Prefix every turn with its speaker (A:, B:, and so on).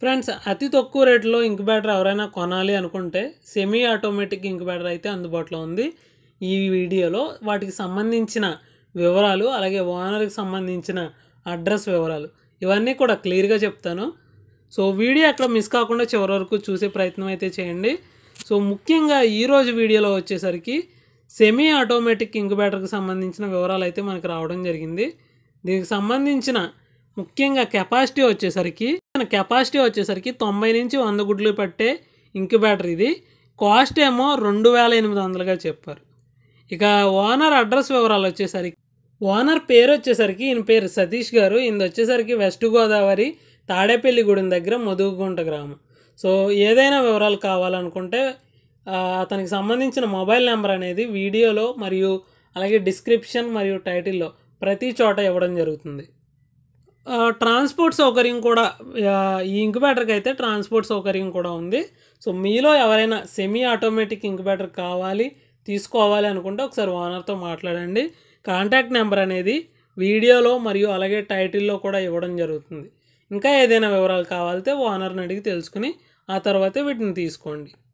A: friends అతి తక్కువ రేట్లో ఇంక్యుబేటర్ ఎవరైనా కొనాలి అనుకుంటే సెమీ ఆటోమేటిక్ ఇంక్యుబేటర్ అయితే అందుబాటులో ఉంది ఈ వీడియోలో వాటికి సంబంధించిన వివరాలు అలాగే ఓనర్కి సంబంధించిన అడ్రస్ వివరాలు ఇవన్నీ కూడా క్లియర్గా చెప్తాను సో వీడియో అక్కడ మిస్ కాకుండా చివరి వరకు చూసే ప్రయత్నం అయితే చేయండి సో ముఖ్యంగా ఈరోజు వీడియోలో వచ్చేసరికి సెమీ ఆటోమేటిక్ ఇంక్యుబేటర్కి సంబంధించిన వివరాలు అయితే మనకు రావడం జరిగింది దీనికి సంబంధించిన ముఖ్యంగా కెపాసిటీ వచ్చేసరికి కెపాసిటీ వచ్చేసరికి తొంభై నుంచి వంద గుడ్లు పట్టే ఇంక్యుబేటర్ ఇది కాస్ట్ ఏమో రెండు వేల ఎనిమిది వందలుగా చెప్పారు ఇక ఓనర్ అడ్రస్ వివరాలు వచ్చేసరికి ఓనర్ పేరు వచ్చేసరికి ఈయన పేరు సతీష్ గారు ఈయన వచ్చేసరికి వెస్ట్ గోదావరి తాడేపల్లిగూడెం దగ్గర మధుగుంట గ్రామం సో ఏదైనా వివరాలు కావాలనుకుంటే ఆ, అతనికి సంబంధించిన మొబైల్ నెంబర్ అనేది వీడియోలో మరియు అలాగే డిస్క్రిప్షన్ మరియు టైటిల్లో ప్రతి చోట ఇవ్వడం జరుగుతుంది ఆ, ట్రాన్స్పోర్ట్ సౌకర్యం కూడా ఆ, ఈ ఇంక్యుబేటర్కి అయితే ట్రాన్స్పోర్ట్ సౌకర్యం కూడా ఉంది సో మీలో ఎవరైనా సెమీ ఆటోమేటిక్ ఇంక్యుబేటర్ కావాలి తీసుకోవాలి అనుకుంటే ఒకసారి ఓనర్తో మాట్లాడండి కాంటాక్ట్ నెంబర్ అనేది వీడియోలో మరియు అలాగే టైటిల్లో కూడా ఇవ్వడం జరుగుతుంది ఇంకా ఏదైనా వివరాలు కావాలితే ఓనర్ని అడిగి తెలుసుకుని ఆ తర్వాతే వీటిని తీసుకోండి